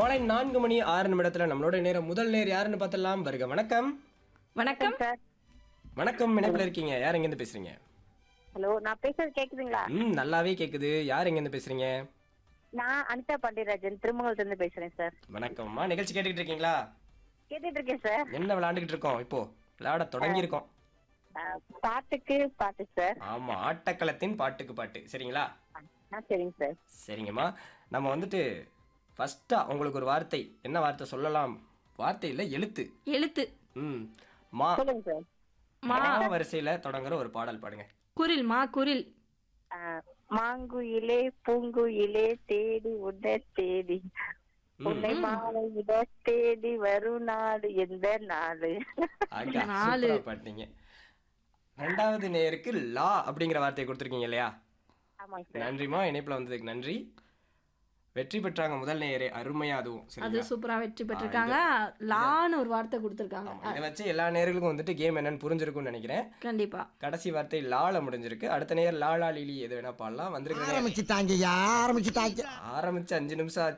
மாலை நான்கு மணி ஆறு நிமிடத்துல நம்மளோட நேரம் முதல் நேர் யாருன்னு பார்த்தலாம் வருக வணக்கம் வணக்கம் சார் வணக்கம் இணைப்புல இருக்கீங்க யார் எங்கேருந்து பேசுறீங்க ஹலோ நான் பேசுறது கேக்குதுங்களா ம் நல்லாவே கேக்குது யார் எங்கேருந்து பேசுறீங்க நான் அனிதா பாண்டியராஜன் திருமங்கலத்துல இருந்து பேசுறேன் சார் வணக்கம்மா நிகழ்ச்சி கேட்டுக்கிட்டு இருக்கீங்களா கேட்டுட்டு இருக்கேன் சார் என்ன விளையாண்டுக்கிட்டு இருக்கோம் இப்போ விளையாட தொடங்கி இருக்கோம் அஹ், பாட்டுக்கு பாட்டு சார் ஆமா ஆட்டக்களத்தின் பாட்டுக்கு பாட்டு சரிங்களா ஆ சரிங்க சார் சரிங்கம்மா நம்ம வந்துட்டு ஃபர்ஸ்டா உங்களுக்கு ஒரு வார்த்தை என்ன வார்த்தை சொல்லலாம் வார்த்தை இல்ல எழுத்து எழுத்து ம் மா சொல்லுங்க சார் மா மா வரிசையில தொடங்குற ஒரு பாடல் பாடுங்க குரில் மா குரில் அஹ், மாங்குயிலே பூங்குயிலே தேடி உன்னை தேடி உன்னை மாலையிட தேடி வரும் நாடு எந்த நாடு ஆகா, நாலு. சூப்பரா பாட்டீங்க ரெண்டாவது நேருக்கு லா அப்படிங்கிற வார்த்தையை கொடுத்துருக்கீங்க இல்லையா ஆமாங்க சார் நன்றிமா இணைப்புல வந்ததுக்கு நன்றி வெற்றி பெற்றாங்க முதல் நேயரே அருமையா அதுவும் அது சரிங்களா சூப்பரா வெற்றி பெற்றிருக்காங்க லான்னு ஒரு வார்த்தை கொடுத்திருக்காங்க ஆமா, இதை வச்சு எல்லா நேர்களுக்கும் வந்துட்டு கேம் என்னன்னு புரிஞ்சிருக்கும்னு நினைக்கிறேன் கண்டிப்பா கடைசி வார்த்தை லால முடிஞ்சிருக்கு அடுத்த நேர் லாலா லீலி எது வேணா பாடலாம் வந்திருக்கிற நேயர் ஆரம்பிச்சுட்டாங்க ஆரம்பிச்சுட்டாங்க ஆரம்பிச்சு அஞ்சு நிமிஷம்